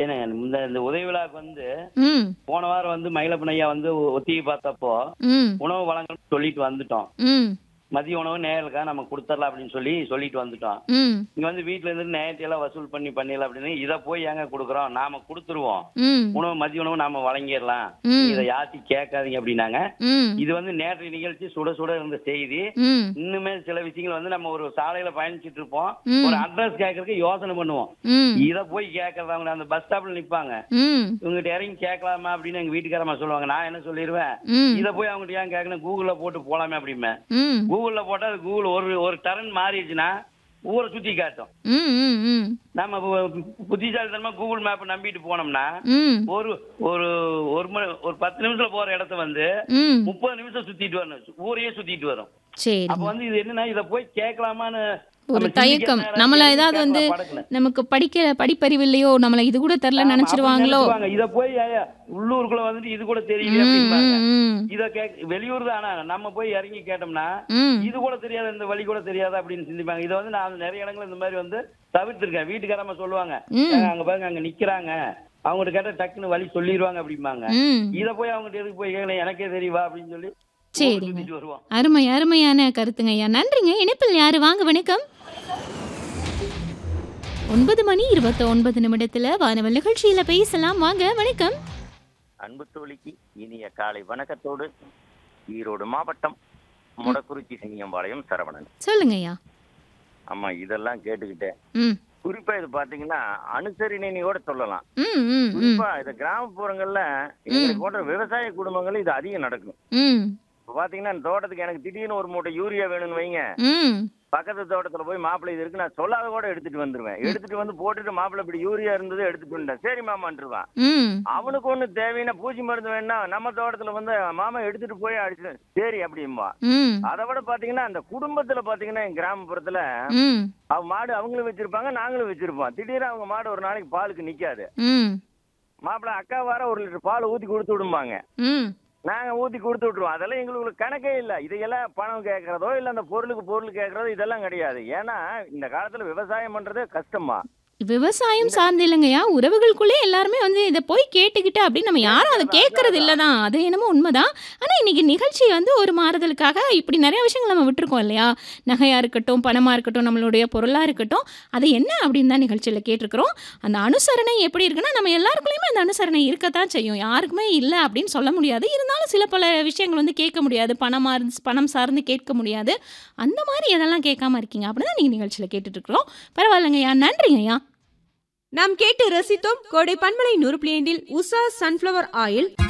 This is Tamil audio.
ஏன்னா இந்த இந்த உதவி விழாக்கு வந்து ம் போன வாரம் வந்து மயிலப்பன் ஐயா வந்து ஒத்திகை பார்த்தப்போ ம் உணவு வழங்கணும்னு சொல்லிட்டு வந்துட்டோம் ம் மதிய உணவு நேயலுக்கா நம்ம கொடுத்துடலாம் அப்படின்னு சொல்லி சொல்லிட்டு வந்துட்டோம் ம் இங்க வந்து வீட்டுல இருந்து நேயத்தையெல்லாம் வசூல் பண்ணி பண்ணிடலாம் அப்படின்னு இதை போய் ஏங்க கொடுக்குறோம் நாம கொடுத்துருவோம் ம் உணவு மதிய உணவு நாம வழங்கிடலாம் ம். இதை யார்த்தையும் கேட்காதீங்க அப்படின்னாங்க ம் இது வந்து நேற்று நிகழ்ச்சி சுட சுட இருந்த செய்தி ம் இன்னுமே சில விஷயங்கள் வந்து நம்ம ஒரு சாலையில பயணிச்சிட்டு இருப்போம் ம். ஒரு அட்ரஸ் கேட்கறதுக்கு யோசனை பண்ணுவோம் ம் இத போய் கேட்கறது அவங்க அந்த பஸ் ஸ்டாப்ல நிப்பாங்க ம் இவங்ககிட்ட இறங்கி கேட்கலாமா அப்படின்னு எங்க வீட்டுக்காரமா சொல்லுவாங்க நான் என்ன சொல்லிடுவேன் ம் இத போய் அவங்ககிட்ட ஏன் கேட்கணும் கூகுள்ல போட்டு போலாமே அப்படிமே ம் கூகுள்ல போட்டா அது கூகுள் ஒரு ஒரு டரன் மாறிடுச்சுன்னா ஊரை சுத்தி காட்டும் ம் ம் ம் நம்ம பு- புத்திசாலித்தனமா கூகுள் மேப் நம்பிட்டு போனோம்னா ம் ஒரு ஒரு ஒரு மணி ஒரு பத்து நிமிஷத்துல போற இடத்த வந்து ம் முப்பது நிமிஷம் சுத்திட்டு வரணும் ஊரையே சுத்திட்டு வரும் அப்ப சரிங்க வந்து இது என்னன்னா இத போய் கேட்கலாமான்னு ஒரு நம்ம தயக்கம் சிந்திக்கிற நம்மள நேரம் ஏதாவது வந்து கேட்கலாம் படக்குன்னு. நமக்கு படிக்க படிப்பறிவு இல்லையோ நம்மள இது கூட தெரில ஆமா, நினைச்சிருவாங்களோ அப்படி நினைச்சுப்பாங்க. இத போய் ஏ, உள்ளூருக்குள்ள வந்துட்டு இது கூட தெரியல ம் அப்படிம்பாங்க ம் இத கேக் வெளியூர் தான் ஆனா நம்ம போய் இறங்கி கேட்டோம்னா ம் இது கூட தெரியாத இந்த வழி கூட தெரியாத அப்படின்னு சிந்திப்பாங்க இதை வந்து நான் நிறைய இடங்கள்ல இந்த மாதிரி வந்து தவிர்த்திருக்கேன் வீட்டுக்காரமா சொல்லுவாங்க ம். "ஏங்க, அங்க பாருங்க அங்க நிக்கிறாங்க அவங்ககிட்ட கேட்டா டக்குன்னு வழி சொல்லிடுவாங்க அப்படிம்பாங்க ம் இத போய் அவங்ககிட்ட எதுக்கு போய் கேட்கல எனக்கே தெரியவா அப்படின்னு சொல்லி சரிங்க. சுத்திட்டு வருவோம் அருமை அருமையான கருத்துங்க ஐயா நன்றிங்க இணைப்பில் யாரு வாங்க வணக்கம் ஒன்பது மணி இருபத்தி ஒன்பது நிமிடத்துல வானவல் நிகழ்ச்சியில பேசலாம் வாங்க வணக்கம் அன்பு தோழிக்கு இனிய காலை வணக்கத்தோடு ஈரோடு மாவட்டம் முடக்குறிச்சி சிங்கம்பாளையம் சரவணன் சொல்லுங்க ஐயா ஆமா இதெல்லாம் கேட்டுக்கிட்டேன் ம் குறிப்பா இது பாத்தீங்கன்னா அனுசரணையோட சொல்லலாம் ம் ம் ம் குறிப்பா இது கிராமப்புறங்கள்ல எங்களை போன்ற விவசாய குடும்பங்கள் இது அதிகம் நடக்கும் ம் இப்ப பாத்தீங்கன்னா இந்த தோட்டத்துக்கு எனக்கு திடீர்னு ஒரு மூட்டை யூரியா வேணும்னு வைங்க ம் பக்கத்து தோட்டத்துல போய் மாப்பிள்ளை இது இருக்கு நான் சொல்லாத கூட எடுத்துட்டு வந்துருவேன் எடுத்துட்டு வந்து போட்டுட்டு மாப்பிள்ளை இப்படி யூரியா இருந்தது எடுத்துட்டு வந்துட்டேன் சரி மாமான்ட்டுருவான் ம் அவனுக்கு ஒண்ணு தேவைன்னா பூச்சி மருந்து வேணா நம்ம தோட்டத்துல வந்து மாமா எடுத்துட்டு போய் அடிச்சு சரி அப்படிம்பா ம் அதை விட பாத்தீங்கன்னா அந்த குடும்பத்துல பாத்தீங்கன்னா என் கிராமப்புறத்துல ம் அவ மாடு அவங்களும் வச்சிருப்பாங்க நாங்களும் வச்சிருப்போம் திடீர்னு அவங்க மாடு ஒரு நாளைக்கு பாலுக்கு நிக்காது ம் மாப்பிள்ள அக்கா வர ஒரு லிட்டர் பால் ஊத்தி கொடுத்து விடும்பாங்க ம் நாங்க ஊத்தி கொடுத்து விட்டுருவோம் அதெல்லாம் எங்களுக்கு கணக்கே இல்ல இதையெல்லாம் பணம் கேட்கறதோ இல்ல அந்த பொருளுக்கு பொருள் கேட்கறதோ இதெல்லாம் கிடையாது ஏன்னா இந்த காலத்துல விவசாயம் பண்றதே கஷ்டமா விவசாயம் சார்ந்து இல்லைங்கய்யா உறவுகளுக்குள்ளே எல்லாருமே வந்து இதை போய் கேட்டுக்கிட்டு அப்படின்னு நம்ம யாரும் அதை கேட்கறது இல்லை தான் அது என்னமோ உண்மைதான் ஆனால் இன்னைக்கு நிகழ்ச்சி வந்து ஒரு மாறுதலுக்காக இப்படி நிறைய விஷயங்கள் நம்ம விட்டுருக்கோம் இல்லையா நகையாக இருக்கட்டும் பணமாக இருக்கட்டும் நம்மளுடைய பொருளாக இருக்கட்டும் அது என்ன அப்படின்னு தான் நிகழ்ச்சியில் கேட்டிருக்கிறோம் அந்த அனுசரணை எப்படி இருக்குன்னா நம்ம எல்லாருக்குள்ளேயுமே அந்த அனுசரணை இருக்கத்தான் செய்யும் யாருக்குமே இல்லை அப்படின்னு சொல்ல முடியாது இருந்தாலும் சில பல விஷயங்கள் வந்து கேட்க முடியாது பணமாக இருந்து பணம் சார்ந்து கேட்க முடியாது அந்த மாதிரி எதெல்லாம் கேட்காம இருக்கீங்க அப்படின்னு தான் நீங்கள் நிகழ்ச்சியில் கேட்டுட்ருக்குறோம் பரவாயில்லைங்கய்யா நன்றிங்கய்யா நாம் கேட்டு ரசித்தோம் கோடை பன்மலை நூறு பிளேண்டில் உஷா சன்ஃப்ளவர் ஆயில்